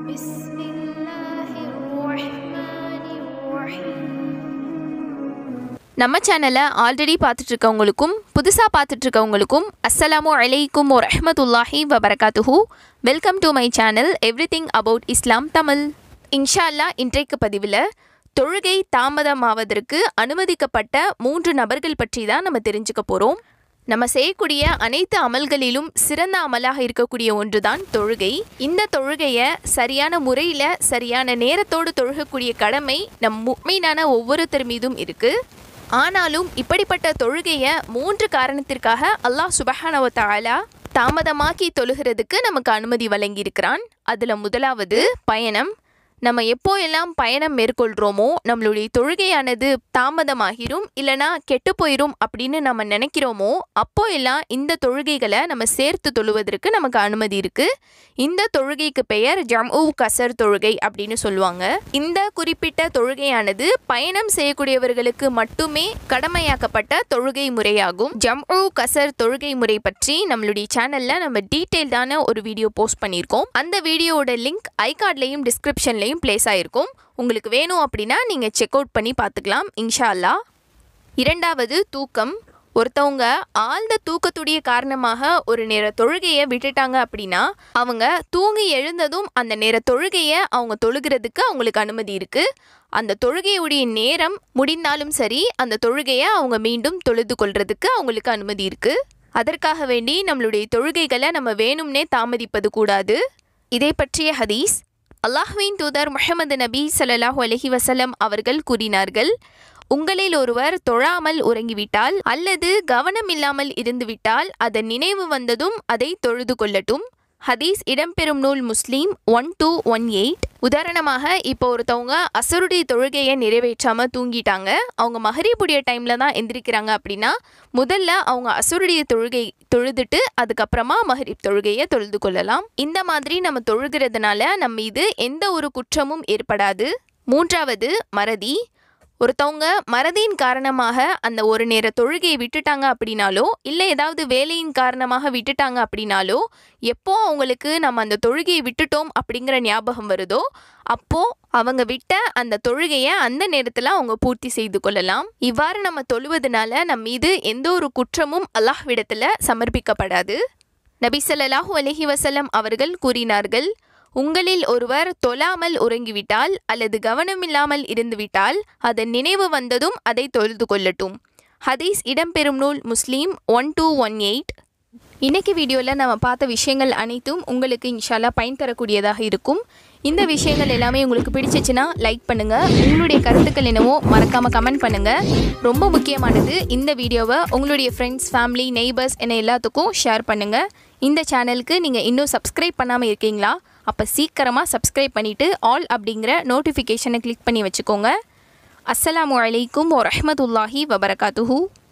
بسم الله الرحمن الرحيم நம்ம சேனலை ஆல்ரெடி பார்த்துட்டு இருக்கவங்களுக்கும் புதுசாக பார்த்துட்டு இருக்கவங்களுக்கும் அஸ்ஸலாமு அலைக்கும் ஒரு ரஹ்மத்துல்லாஹி வபரகாத்துஹு welcome to my channel everything about Islam Tamil இன்ஷா அல்லாஹ் இன்றைக்கு பதிவில் தொழுகை தாமதமாவதற்கு அனுமதிக்கப்பட்ட மூன்று நபர்கள் பற்றி தான் நம்ம தெரிஞ்சுக்க போகிறோம் நம்ம செய்யக்கூடிய அனைத்து அமல்களிலும் சிறந்த அமலாக இருக்கக்கூடிய ஒன்றுதான் தொழுகை இந்த தொழுகையை சரியான முறையில் சரியான நேரத்தோடு தொழுகக்கூடிய கடமை நம் முக்மீனான ஒவ்வொருத்தர் மீதும் இருக்குது ஆனாலும் இப்படிப்பட்ட தொழுகையை மூன்று காரணத்திற்காக அல்லாஹ் சுபஹானவ தஆலா தாமதமாக்கி தொழுகிறதுக்கு நமக்கு அனுமதி வழங்கியிருக்கிறான் அதில் முதலாவது பயணம் நம்ம எப்போ எல்லாம் பயணம் மேற்கொள்கிறோமோ நம்மளுடைய தொழுகையானது தாமதமாகிரும் இல்லனா கெட்டு போயிரும் அப்படின்னு நம்ம நினைக்கிறோமோ அப்போ எல்லாம் இந்த தொழுகைகளை நம்ம சேர்த்து தொழுவதற்கு நமக்கு அனுமதி இருக்கு இந்த தொழுகைக்கு பெயர் ஜம்உ கசர் தொழுகை அப்படின்னு சொல்லுவாங்க இந்த குறிப்பிட்ட தொழுகையானது பயணம் செய்யக்கூடியவர்களுக்கு மட்டுமே கடமையாக்கப்பட்ட தொழுகை முறையாகும் ஜம்உ கசர் தொழுகை முறை பற்றி நம்மளுடைய சேனல்ல நம்ம டீட்டெயில்டான ஒரு வீடியோ போஸ்ட் பண்ணியிருக்கோம் அந்த வீடியோவோட லிங்க் ஐகார்ட்லையும் டிஸ்கிரிப்ஷன்லையும் பிளேஸ் ஆயிருக்கும் உங்களுக்கு வேணும் அப்படின்னா நீங்கள் செக் அவுட் பண்ணி பார்த்துக்கலாம் இன்ஷா அல்லாஹ் இரண்டாவது தூக்கம் ஒருத்தவங்க ஆழ்ந்த தூக்கத்துடைய காரணமாக ஒரு நேர தொழுகையை விட்டுட்டாங்க அப்படின்னா அவங்க தூங்கி எழுந்ததும் அந்த நேர தொழுகையை அவங்க தொழுகிறதுக்கு அவங்களுக்கு அனுமதி இருக்கு அந்த தொழுகையுடைய நேரம் முடிந்தாலும் சரி அந்த தொழுகையை அவங்க மீண்டும் தொழுது கொள்றதுக்கு அவங்களுக்கு அனுமதி இருக்கு அதற்காக வேண்டி நம்மளுடைய தொழுகைகளை நம்ம வேணும்னே தாமதிப்பது கூடாது இதை பற்றிய ஹதீஸ் அல்லாஹ்வின் தூதர் முஹம்மது நபி ஸல்லல்லாஹு அலைஹி வஸல்லம் அவர்கள் கூறினார்கள் உங்களில் ஒருவர் தொழாமல் உறங்கிவிட்டால் அல்லது கவனம் இல்லாமல் இருந்துவிட்டால் அதன் நினைவு வந்ததும் அதை தொழுது கொள்ளட்டும் ஹதீஸ் இடம்பெறும் நூல் முஸ்லீம் ஒன் டூ ஒன் எயிட் உதாரணமாக இப்போ ஒருத்தவங்க அசருடைய தொழுகையை நிறைவேற்றாம தூங்கிட்டாங்க அவங்க மகரீபுடைய டைம்ல தான் எந்திரிக்கிறாங்க அப்படின்னா முதல்ல அவங்க அசருடைய தொழுகை தொழுதுட்டு அதுக்கப்புறமா மஹரிப் தொழுகையை தொழுது கொள்ளலாம் இந்த மாதிரி நம்ம தொழுகிறதுனால நம்ம மீது எந்த ஒரு குற்றமும் ஏற்படாது மூன்றாவது மறதி ஒருத்தவங்க மறதியின் காரணமாக அந்த ஒரு நேர தொழுகையை விட்டுட்டாங்க அப்படின்னாலோ இல்லை ஏதாவது வேலையின் காரணமாக விட்டுட்டாங்க அப்படின்னாலோ எப்போ அவங்களுக்கு நம்ம அந்த தொழுகையை விட்டுட்டோம் அப்படிங்கிற ஞாபகம் வருதோ அப்போ அவங்க விட்ட அந்த தொழுகையை அந்த நேரத்தில் அவங்க பூர்த்தி செய்து கொள்ளலாம் இவ்வாறு நம்ம தொழுவதனால நம் மீது எந்த ஒரு குற்றமும் அல்லாஹ்விடத்தில் சமர்ப்பிக்கப்படாது நபி ஸல்லல்லாஹு அலைஹி வஸல்லம் அவர்கள் கூறினார்கள் உங்களில் ஒருவர் தொழாமல் உறங்கிவிட்டால் அல்லது கவனமில்லாமல் இருந்துவிட்டால் அதன் நினைவு வந்ததும் அதை தொழுது கொள்ளட்டும் ஹதீஸ் இடம்பெறும் நூல் முஸ்லீம் ஒன் டூ ஒன் எயிட் இன்னைக்கு வீடியோவில் நம்ம பார்த்த விஷயங்கள் அனைத்தும் உங்களுக்கு இன்ஷால்லா பயன் தரக்கூடியதாக இருக்கும் இந்த விஷயங்கள் எல்லாமே உங்களுக்கு பிடிச்சிச்சுன்னா லைக் பண்ணுங்கள் உங்களுடைய கருத்துக்கள் என்னவோ மறக்காமல் கமெண்ட் பண்ணுங்கள் ரொம்ப முக்கியமானது இந்த வீடியோவை உங்களுடைய ஃப்ரெண்ட்ஸ் ஃபேமிலி நெய்பர்ஸ் என எல்லாத்துக்கும் ஷேர் பண்ணுங்கள் இந்த சேனலுக்கு நீங்கள் இன்னும் சப்ஸ்கிரைப் பண்ணாமல் இருக்கீங்களா அப்போ சீக்கிரமாக சப்ஸ்கிரைப் பண்ணிவிட்டு ஆல் அப்படிங்கிற நோட்டிஃபிகேஷனை கிளிக் பண்ணி வச்சுக்கோங்க அஸ்ஸலாமு அலைக்கும் வரஹ்மத்துல்லாஹி வபரகாத்துஹூ